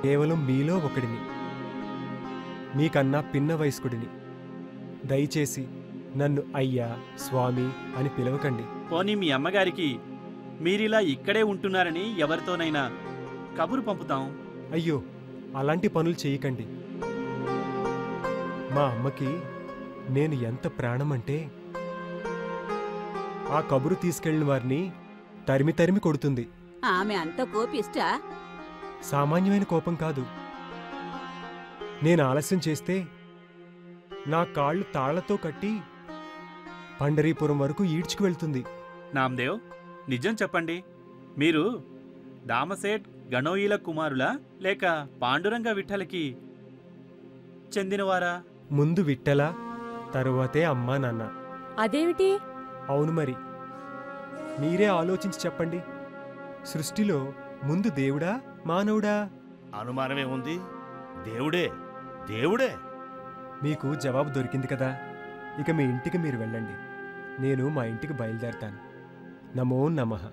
కేవలం మీలో ఒకడిని మీకన్నా పిన్న వయస్కుడిని దయచేసి నన్ను అయ్యా స్వామి అని పిలవకండి పోనీ మీ అమ్మగారికి మీరిలా ఇక్కడే ఉంటున్నారని ఎవరితోనైనా కబురు పంపుతాం అయ్యో అలాంటి పనులు చేయకండి మా అమ్మకి నేను ఎంత ప్రాణమంటే ఆ కబురు తీసుకెళ్ళిన వారిని తరిమి తరిమి కొడుతుంది ఆమె అంత కోపిష్టా సామాన్యమైన కోపం కాదు నేను ఆలస్యం చేస్తే నా కాళ్ళు తాళ్లతో కట్టి పండరీపురం వరకు ఈడ్చుకు వెళ్తుంది నామ్దేవ్ నిజం చెప్పండి మీరు దామసేట్ గణోయిల కుమారులా లేక పాండురంగ విఠలకి చెందినవారా ముందు విట్టలా తరువాతే అమ్మా నాన్న అదేమిటి అవును మరి మీరే ఆలోచించి చెప్పండి సృష్టిలో ముందు దేవుడా మానవుడా అనుమానమే ఉంది దేవుడే దేవుడే మీకు జవాబు దొరికింది కదా ఇక మీ ఇంటికి మీరు వెళ్ళండి నేను మా ఇంటికి బయలుదేరతాను నమో నమః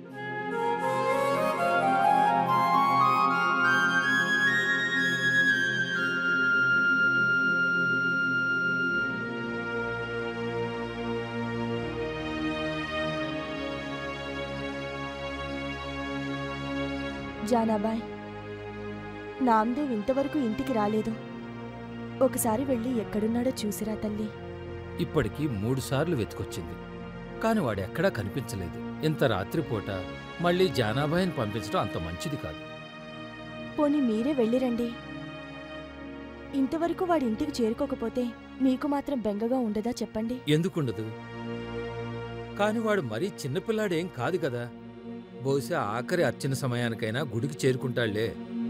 జానాబాయ్ నామ్దేవ్ ఇంతవరకు ఇంటికి రాలేదు ఒకసారి వెళ్ళి ఎక్కడున్నాడో చూసిరా తల్లి ఇప్పటికి మూడుసార్లు వెతుకొచ్చింది కాని వాడెక్కడా కనిపించలేదు ఇంత రాత్రిపూట మళ్ళీ జానాబాయిని పంపించడం అంత మంచిది కాదు పోనీ మీరే వెళ్ళిరండి ఇంతవరకు వాడి ఇంటికి చేరుకోకపోతే మీకు మాత్రం బెంగగా ఉండదా చెప్పండి ఎందుకుండదు కాని వాడు మరీ చిన్నపిల్లాడేం కాదు కదా బహుశా ఆఖరి అర్చన సమయానికైనా గుడికి చేరుకుంటాళ్లే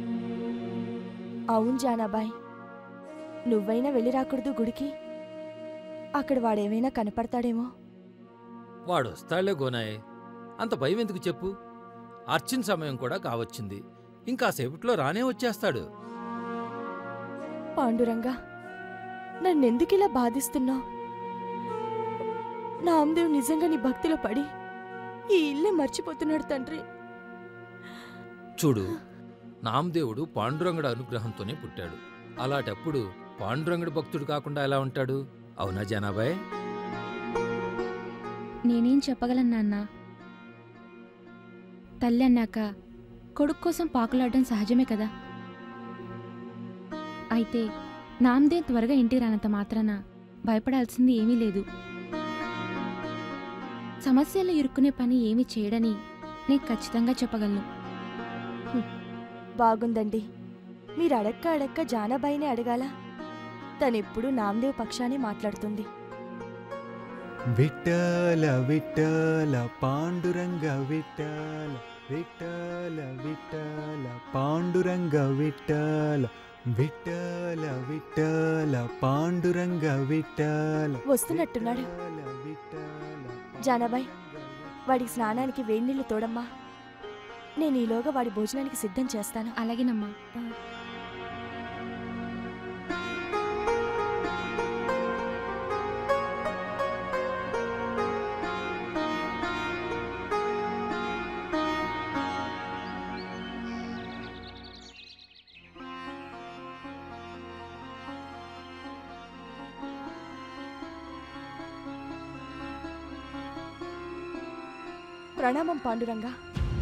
అవును జానాబాయ్ నువ్వైనా వెళ్ళి రాకూడదు గుడికి అక్కడ వాడేమైనా కనపడతాడేమో వాడొస్తాళ్లే గోనాయ్ అంత భయం ఎందుకు చెప్పు అర్చన సమయం కూడా కావచ్చింది ఇంకాసేపట్లో రానే వచ్చేస్తాడు పాండురంగా నన్నెందుకిలా బాధిస్తున్నావు నామదేవ్ నిజంగా నీ భక్తిలో పడి ఈ ఇల్లే మర్చిపోతున్నాడు తండ్రి చూడు నామదేవుడు పాండురంగడు అనుగ్రహంతోనే పుట్టాడు అలాటప్పుడు పాండురంగడు భక్తుడు కాకుండా ఎలా ఉంటాడు అవునా జనాబాయ్ నేనేం చెప్పగలను నాన్న తల్లి అన్నాక కొడుకు కోసం పాకులాడడం సహజమే కదా అయితే నామ్దే త్వరగా ఇంటికి రానంత మాత్రాన భయపడాల్సింది ఏమీ లేదు సమస్యలు ఇరుక్కునే పని ఏమీ చేయడని నేను ఖచ్చితంగా చెప్పగలను బాగుందండి మీరు అడక్క అడక్క జానాబాయినే అడగాల తనెప్పుడు నామదేవ్ పక్షానే మాట్లాడుతుంది విఠల విఠల పాండురంగ విఠల విఠల విఠల పాండురంగ విఠల విఠల విఠల పాండురంగ విఠల వస్తున్నట్టున్నాడు జానాబాయ్ వాడికి స్నానానికి వేడి నీళ్లు తోడమ్మా నేను ఈలోగా వాడి భోజనానికి సిద్ధం చేస్తాను అలాగేనమ్మా ప్రణామం పాండురంగా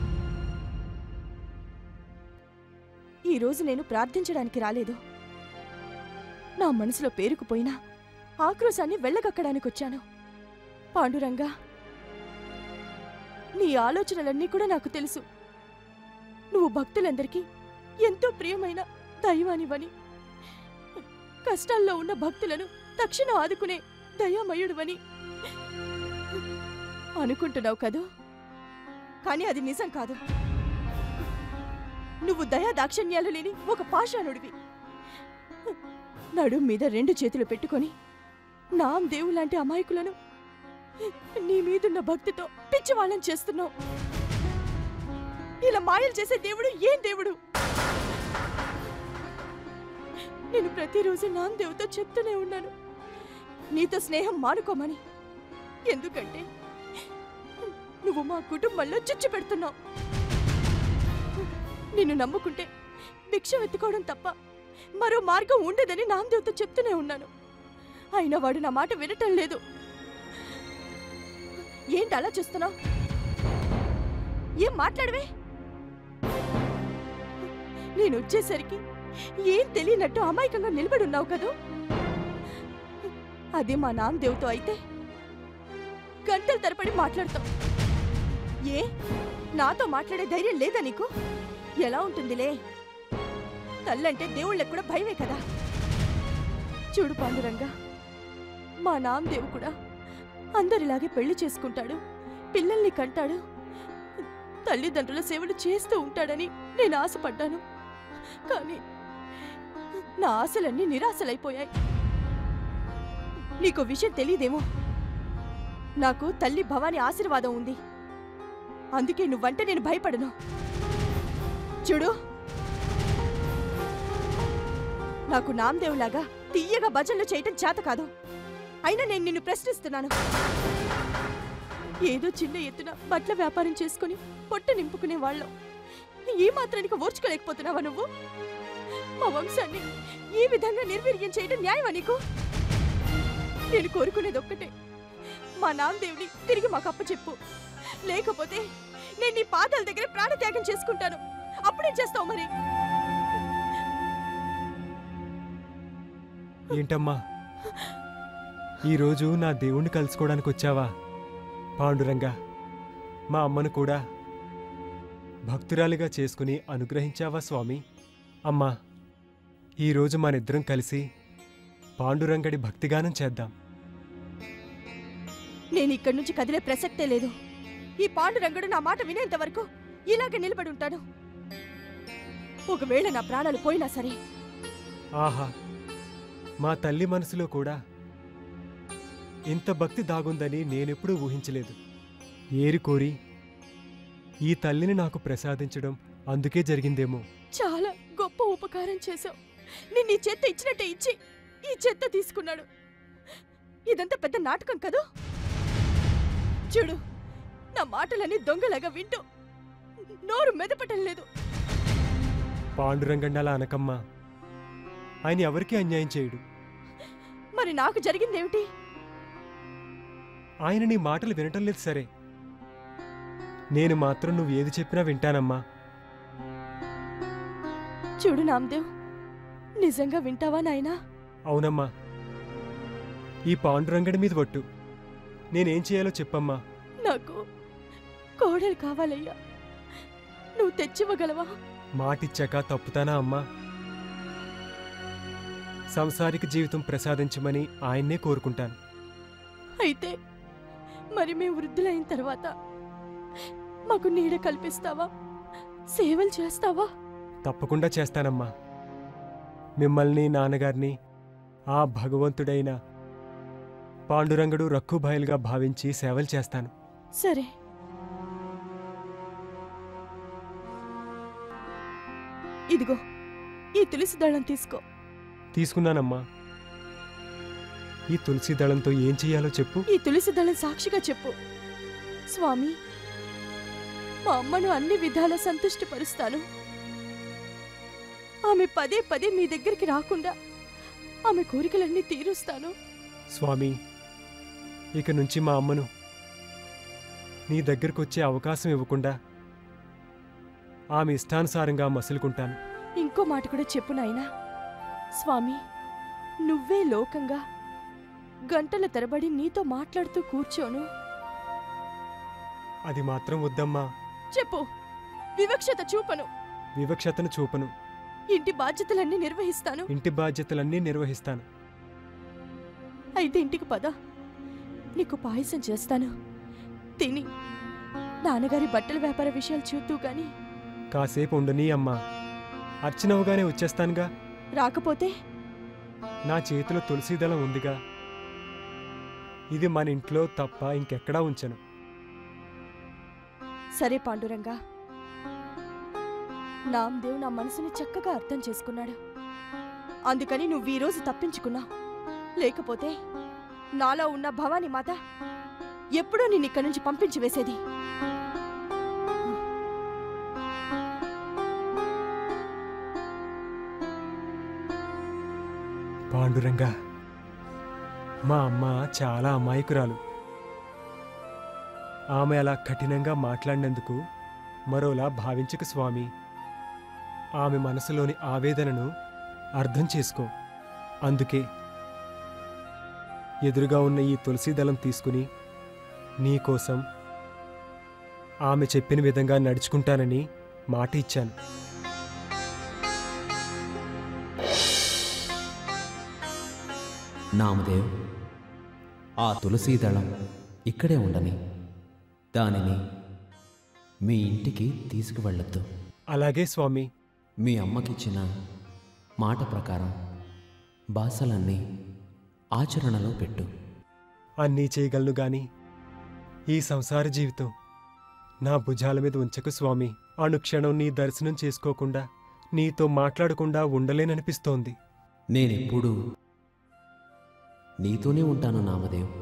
ఈరోజు నేను ప్రార్థించడానికి రాలేదు నా మనసులో పేరుకుపోయిన ఆక్రోశాన్ని వెళ్ళగక్కడానికి వచ్చాను పాండురంగా నీ ఆలోచనలన్నీ కూడా నాకు తెలుసు నువ్వు భక్తులందరికీ ఎంతో ప్రియమైన దైవానివని కష్టాల్లో ఉన్న భక్తులను తక్షణం ఆదుకునే దయామయుడువని అనుకుంటున్నావు కదూ కానీ అది నిజం కాదు నువ్వు దయా దాక్షణ్యాలు లేని ఒక పాషాణుడివి నడుం మీద రెండు చేతులు పెట్టుకొని నాం దేవు లాంటి అమాయకులను నీ మీదున్న భక్తితో పిచ్చివాళ్ళని చేస్తున్నావు ఇలా మాయలు చేసే దేవుడు ఏం దేవుడు నేను ప్రతిరోజు నాం దేవుతో చెప్తూనే ఉన్నాను నీతో స్నేహం మానుకోమని ఎందుకంటే నువ్వు మా కుటుంబంలో చిచ్చు పెడుతున్నావు నిన్ను నమ్ముకుంటే భిక్ష వెతుకోవడం తప్ప మరో మార్గం ఉండదని నామదేవ్తో చెప్తూనే ఉన్నాను అయినా వాడు నా మాట వినటం లేదు ఏంటి అలా చూస్తున్నావు ఏం మాట్లాడవే నేను వచ్చేసరికి ఏం తెలియనట్టు అమాయకంగా నిలబడి ఉన్నావు కదూ అదే మా నామదేవ్తో అయితే గంటల తరపడి మాట్లాడతాం ఏ నాతో మాట్లాడే ధైర్యం లేదా నీకు ఎలా ఉంటుందిలే తల్లంటే దేవుళ్ళకి కూడా భయమే కదా చూడు పాండురంగా మా నామదేవు కూడా అందరిలాగే పెళ్లి చేసుకుంటాడు పిల్లల్ని కంటాడు తల్లిదండ్రుల సేవలు చేస్తూ ఉంటాడని నేను ఆశపడ్డాను కానీ నా ఆశలన్నీ నిరాశలైపోయాయి నీకు విషయం తెలియదేమో నాకు తల్లి భవాని ఆశీర్వాదం ఉంది అందుకే నువ్వంటే నేను భయపడను చూడు నాకు నామదేవులాగా తీయగా భజనలు చేయటం చేత కాదు అయినా నేను నిన్ను ప్రశ్నిస్తున్నాను ఏదో చిన్న ఎత్తున బట్టల వ్యాపారం చేసుకుని పొట్ట నింపుకునే వాళ్ళం ఈ మాత్రానికి ఓర్చుకోలేకపోతున్నావా నువ్వు మా వంశాన్ని ఈ విధంగా నిర్వీర్యం చేయడం న్యాయమా నీకు నేను కోరుకునేది ఒక్కటే మా నామదేవుని తిరిగి మాకు అప్పచెప్పు లేకపోతే నేను నీ పాదాల దగ్గర ప్రాణత్యాగం చేసుకుంటాను అప్పుడేం చేస్తావు మరి ఏంటమ్మా ఈరోజు నా దేవుణ్ణి కలుసుకోవడానికి వచ్చావా పాండురంగా మా అమ్మను కూడా భక్తురాలిగా చేసుకుని అనుగ్రహించావా స్వామి అమ్మా ఈరోజు మనిద్దరం కలిసి పాండురంగడి భక్తిగానం చేద్దాం నేను ఇక్కడి నుంచి కదిలే ప్రసక్తే లేదు ఈ పాండురంగడు నా మాట వినేంత వరకు ఇలాగే నిలబడి ఉంటాను ఒకవేళ నా ప్రాణాలు పోయినా సరే ఆహా మా తల్లి మనసులో కూడా ఇంత భక్తి దాగుందని నేనెప్పుడూ ఊహించలేదు ఏరి కోరి ఈ తల్లిని నాకు ప్రసాదించడం అందుకే జరిగిందేమో చాలా గొప్ప ఉపకారం చేశావు నిన్ను ఈ చెత్త ఇచ్చినట్టే ఇచ్చి ఈ చెత్త తీసుకున్నాడు ఇదంతా పెద్ద నాటకం కదూ చూడు నా మాటలన్నీ దొంగలాగా వింటూ నోరు మెదపటం లేదు పాండురంగండి అలా అనకమ్మా ఆయన ఎవరికీ అన్యాయం చేయడు మరి నాకు జరిగిందేమిటి ఆయన నీ మాటలు వినటం లేదు సరే నేను మాత్రం నువ్వు ఏది చెప్పినా వింటానమ్మా చూడు నామదేవ్ నిజంగా వింటావా నాయనా అవునమ్మా ఈ పాండురంగడి మీద ఒట్టు నేనేం చేయాలో చెప్పమ్మా నాకు కోడలు కావాలయ్యా నువ్వు తెచ్చివ్వగలవా మాటిచ్చాక తప్పుతానా అమ్మా సంసారిక జీవితం ప్రసాదించమని ఆయన్నే కోరుకుంటాను అయితే మరి మేము వృద్ధులైన తర్వాత మాకు నీడ కల్పిస్తావా సేవలు చేస్తావా తప్పకుండా చేస్తానమ్మా మిమ్మల్ని నాన్నగారిని ఆ భగవంతుడైన పాండురంగడు రక్కుబాయలుగా భావించి సేవలు చేస్తాను సరే ఇదిగో ఈ తులసి దళం తీసుకో తీసుకున్నానమ్మా ఈ తులసి దళంతో ఏం చెయ్యాలో చెప్పు ఈ తులసి దళం సాక్షిగా చెప్పు స్వామి మా అమ్మను అన్ని విధాల సంతుష్టిపరుస్తాను ఆమె పదే పదే మీ దగ్గరికి రాకుండా ఆమె కోరికలన్నీ తీరుస్తాను స్వామి ఇక నుంచి మా అమ్మను నీ దగ్గరకు వచ్చే అవకాశం ఇవ్వకుండా ఆమె ఇష్టానుసారంగా మసులుకుంటాను ఇంకో మాట కూడా చెప్పు నాయనా స్వామి నువ్వే లోకంగా గంటల తరబడి నీతో మాట్లాడుతూ కూర్చోను అది మాత్రం వద్దమ్మా చెప్పు వివక్షత చూపను వివక్షతను చూపను ఇంటి బాధ్యతలన్నీ నిర్వహిస్తాను ఇంటి బాధ్యతలన్నీ నిర్వహిస్తాను అయితే ఇంటికి పద నీకు పాయసం చేస్తాను తిని నాన్నగారి బట్టల వ్యాపార విషయాలు చూద్దు గాని కాసేపు ఉండని అమ్మా అర్చనవగానే వచ్చేస్తానుగా రాకపోతే నా చేతిలో తులసి దళం ఉందిగా ఇది మన ఇంట్లో తప్ప ఇంకెక్కడా ఉంచను సరే పాండురంగా నామదేవ్ నా మనసుని చక్కగా అర్థం చేసుకున్నాడు అందుకని నువ్వు ఈరోజు తప్పించుకున్నావు లేకపోతే నాలో ఉన్న భవానీ మాత ఎప్పుడో నిన్ను ఇక్కడి నుంచి పంపించి వేసేది పాండురంగ మా అమ్మ చాలా అమాయకురాలు ఆమె అలా కఠినంగా మాట్లాడినందుకు మరోలా భావించకు స్వామి ఆమె మనసులోని ఆవేదనను అర్థం చేసుకో అందుకే ఎదురుగా ఉన్న ఈ తులసి దళం తీసుకుని నీకోసం ఆమె చెప్పిన విధంగా నడుచుకుంటానని మాట ఇచ్చాను నామదేవ్ ఆ తులసీ దళం ఇక్కడే ఉండని దానిని మీ ఇంటికి తీసుకువెళ్ళొద్దు అలాగే స్వామి మీ అమ్మకిచ్చిన మాట ప్రకారం బాసలన్నీ ఆచరణలో పెట్టు అన్నీ చేయగలను గాని ఈ సంసార జీవితం నా భుజాల మీద ఉంచకు స్వామి అనుక్షణం నీ దర్శనం చేసుకోకుండా నీతో మాట్లాడకుండా ఉండలేననిపిస్తోంది నేనెప్పుడూ నీతోనే ఉంటాను నామదేవ్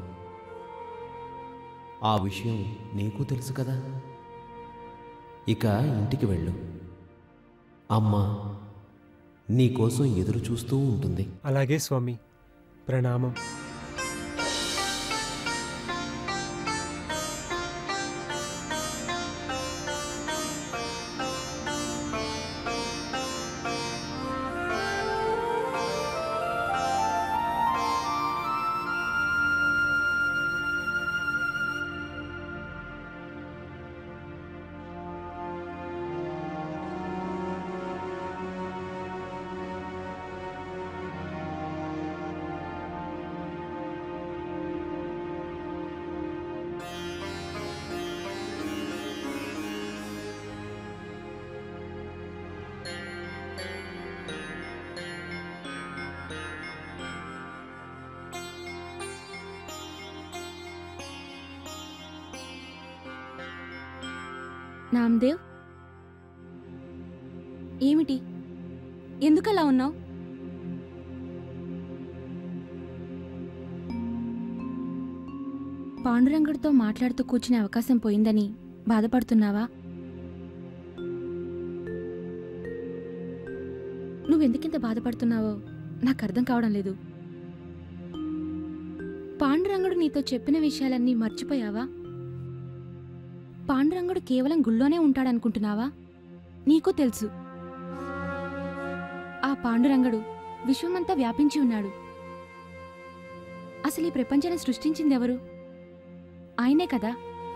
ఆ విషయం నీకు తెలుసు కదా ఇక ఇంటికి వెళ్ళు అమ్మ నీకోసం ఎదురు చూస్తూ ఉంటుంది అలాగే స్వామి ప్రణామం నామదేవ్ ఏమిటి ఎందుకలా ఉన్నావు పాండురంగుడితో మాట్లాడుతూ కూర్చునే అవకాశం పోయిందని బాధపడుతున్నావా నువ్వెందుకింత బాధపడుతున్నావో నాకు అర్థం కావడం లేదు పాండురంగుడు నీతో చెప్పిన విషయాలన్నీ మర్చిపోయావా పాండురంగుడు కేవలం గుళ్ళోనే ఉంటాడనుకుంటున్నావా నీకు తెలుసు ఆ పాండురంగుడు విశ్వమంతా వ్యాపించి ఉన్నాడు అసలు ఈ ప్రపంచాన్ని సృష్టించిందెవరు ఆయనే కదా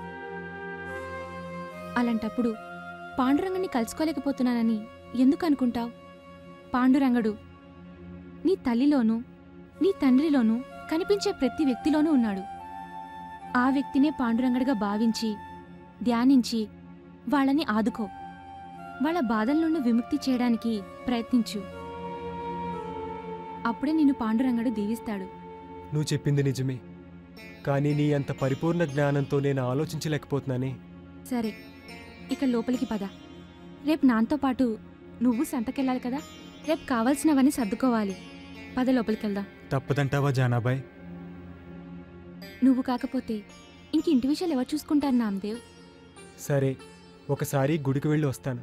అలాంటప్పుడు పాండురంగుని కలుసుకోలేకపోతున్నానని ఎందుకు అనుకుంటావు పాండురంగడు నీ తల్లిలోనూ నీ తండ్రిలోనూ కనిపించే ప్రతి వ్యక్తిలోనూ ఉన్నాడు ఆ వ్యక్తినే పాండురంగడుగా భావించి ధ్యానించి వాళ్ళని ఆదుకో వాళ్ళ బాధల నుండి విముక్తి చేయడానికి ప్రయత్నించు అప్పుడే నిన్ను పాండురంగడు దీవిస్తాడు నువ్వు చెప్పింది నిజమే కానీ నీ అంత పరిపూర్ణ జ్ఞానంతో నేను ఆలోచించలేకపోతున్నానే సరే ఇక లోపలికి పద రేపు నాతో పాటు నువ్వు సంతకెళ్ళాలి కదా రేపు కావాల్సినవన్నీ సర్దుకోవాలి పద లోపలికి వెళ్దాం తప్పదంటావా జానాబాయ్ నువ్వు కాకపోతే ఇంక ఇంటి విషయాలు ఎవరు చూసుకుంటారు నామదేవ్ సరే ఒకసారి గుడికి వెళ్ళి వస్తాను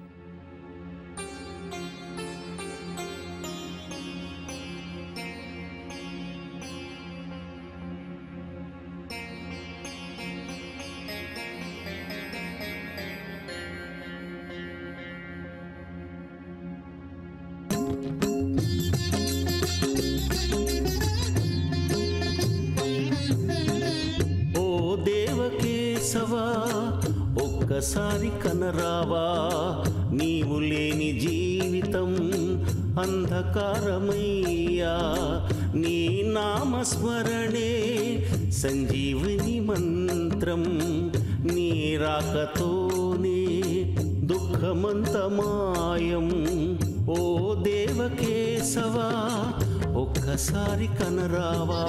ఓ దేవకేశవా ఒక్కసారి కనరావా నీవు లేని జీవితం అంధకారమయ్యా నీ నామస్మరణే సంజీవని మంత్రం నీ రాకతోనే దుఃఖమంత మాయం ఓ దేవకేశవా ఒక్కసారి కనరావా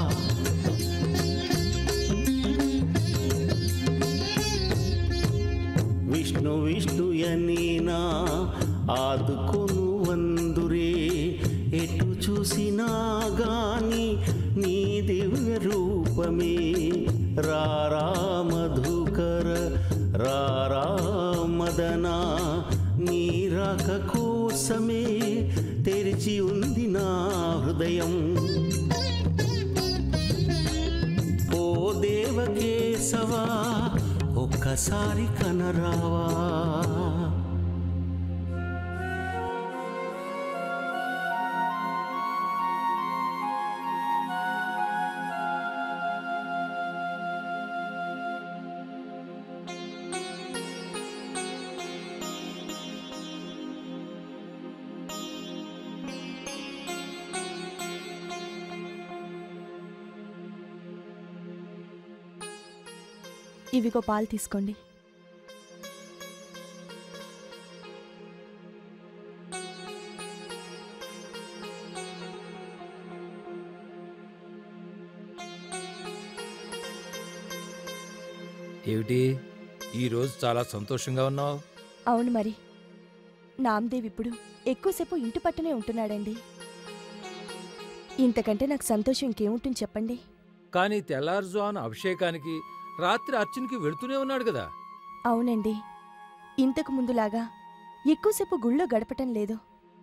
విష్ణు విష్ణు యనీనా ఆదుకొను వందురే ఎటు చూసినా గాని నీ దివ్య రూపమే రారా మధుకర రారా మదనా నీ రాక కోరి కోసమే తెరిచి ఉంది నా హృదయం ఓ దేవకేశవా ఒక్కసారి కనరావా ఇవిగో పాలు తీసుకోండి ఏమిటి ఈరోజు చాలా సంతోషంగా ఉన్నావు అవును మరి నామదేవ్ ఇప్పుడు ఎక్కువసేపు ఇంటి పట్టునే ఉంటున్నాడండి ఇంతకంటే నాకు సంతోషం ఇంకేముంటుంది చెప్పండి కానీ తెల్లారుజామున అభిషేకానికి రాత్రి అర్చనకి వెళుతూనే ఉన్నాడు కదా అవునండి ఇంతకు ముందులాగా ఎక్కువసేపు గుళ్ళో గడపటం లేదు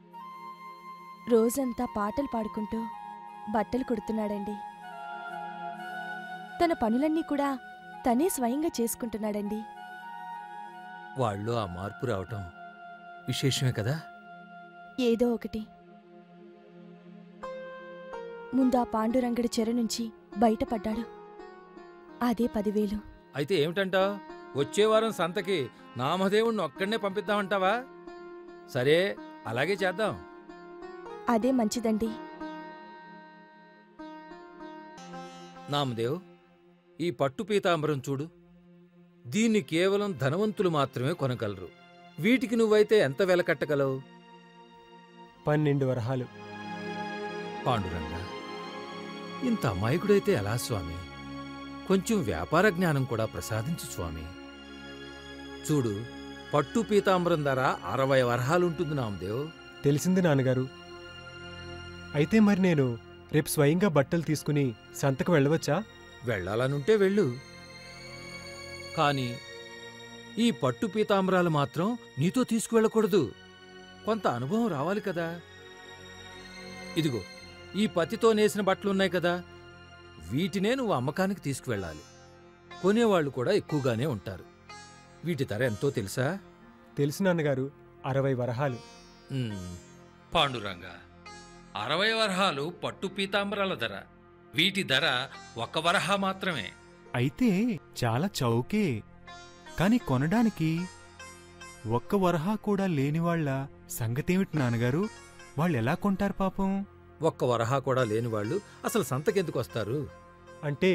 రోజంతా పాటలు పాడుకుంటూ బట్టలు కుడుతున్నాడండి తన పనులన్నీ కూడా తనే స్వయంగా చేసుకుంటున్నాడండి వాళ్ళు ఆ మార్పు రావటం విశేషమే కదా ఏదో ఒకటి ముందు ఆ పాండురంగడి చెర నుంచి బయటపడ్డాడు అదే పదివేలు అయితే ఏమిటంటావు వచ్చే వారం సంతకి నామదేవుణ్ణి ఒక్కడనే పంపిద్దామంటావా సరే అలాగే చేద్దాం అదే మంచిదండి నామదేవ్ ఈ పట్టు పీతాంబరం చూడు దీన్ని కేవలం ధనవంతులు మాత్రమే కొనగలరు వీటికి నువ్వైతే ఎంత వెల కట్టగలవు పన్నెండు వరహాలు పాండురంగ ఇంత అమాయకుడైతే ఎలా స్వామి కొంచెం వ్యాపార జ్ఞానం కూడా ప్రసాదించు స్వామి చూడు పట్టు పీతాంబరం ధర అరవై వరహాలుంటుంది నామదేవ్ తెలిసింది నాన్నగారు అయితే మరి నేను రేపు స్వయంగా బట్టలు తీసుకుని సంతకు వెళ్ళవచ్చా వెళ్ళాలనుంటే వెళ్ళు కాని ఈ పట్టు పీతాంబరాలు మాత్రం నీతో తీసుకువెళ్ళకూడదు కొంత అనుభవం రావాలి కదా ఇదిగో ఈ పత్తితో నేసిన బట్టలున్నాయి కదా వీటినే నువ్వు అమ్మకానికి తీసుకువెళ్ళాలి కొనేవాళ్ళు కూడా ఎక్కువగానే ఉంటారు వీటి ధర ఎంతో తెలుసా తెలుసు నాన్నగారు అరవై వరహాలు ఉమ్, పాండురంగ అరవై వరహాలు పట్టు పీతాంబరాల ధర వీటి ధర ఒక వరహా మాత్రమే అయితే చాలా చౌకే కాని కొనడానికి ఒక్క వరహా కూడా లేనివాళ్ల సంగతేమిటి నాన్నగారు వాళ్ళెలా కొంటారు పాపం ఒక్క వరహా కూడా లేని వాళ్ళు అసలు సంతకెందుకు వస్తారు అంటే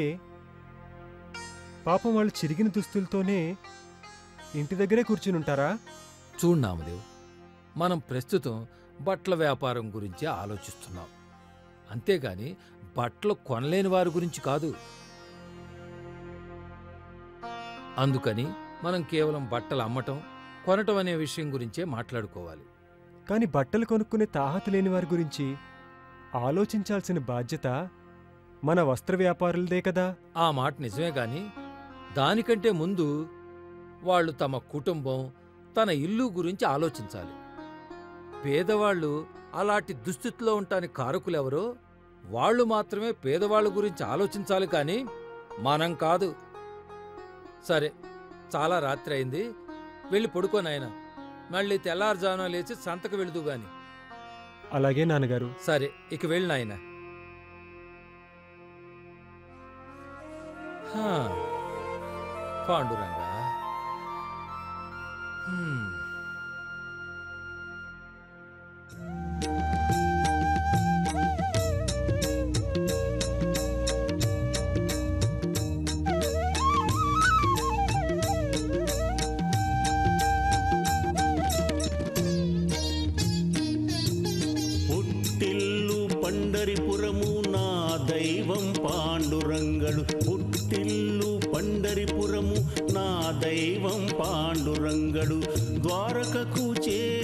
పాపం వాళ్ళు చిరిగిన దుస్తులతోనే ఇంటి దగ్గరే కూర్చుని ఉంటారా చూడు నామదేవ్ మనం ప్రస్తుతం బట్టల వ్యాపారం గురించి ఆలోచిస్తున్నాం అంతేగాని బట్టలు కొనలేని వారి గురించి కాదు అందుకని మనం కేవలం బట్టలు అమ్మటం కొనటం అనే విషయం గురించే మాట్లాడుకోవాలి కాని బట్టలు కొనుక్కునే తాహత లేని వారి గురించి ఆలోచించాల్సిన బాధ్యత మన వస్త్ర వ్యాపారులదే కదా ఆ మాట నిజమే గాని దానికంటే ముందు వాళ్ళు తమ కుటుంబం తన ఇల్లు గురించి ఆలోచించాలి పేదవాళ్ళు అలాంటి దుస్థితిలో ఉంటానికి కారకులెవరో వాళ్ళు మాత్రమే పేదవాళ్ళ గురించి ఆలోచించాలి కానీ మనం కాదు సరే చాలా రాత్రి అయింది వెళ్ళి పడుకో నాయనా మళ్ళీ తెల్లారుజామున లేచి సంతకు వెళుదు గాని అలాగే నాన్నగారు సరే ఇక వెళ్ళి నాయనా హా, పాండురంగా హ్మ్. పుట్టిల్లు పండరిపురము నా దైవం పాండురంగడు పుట్టిల్లు పండరిపురము నా దైవం పాండురంగడు ద్వారకకు చే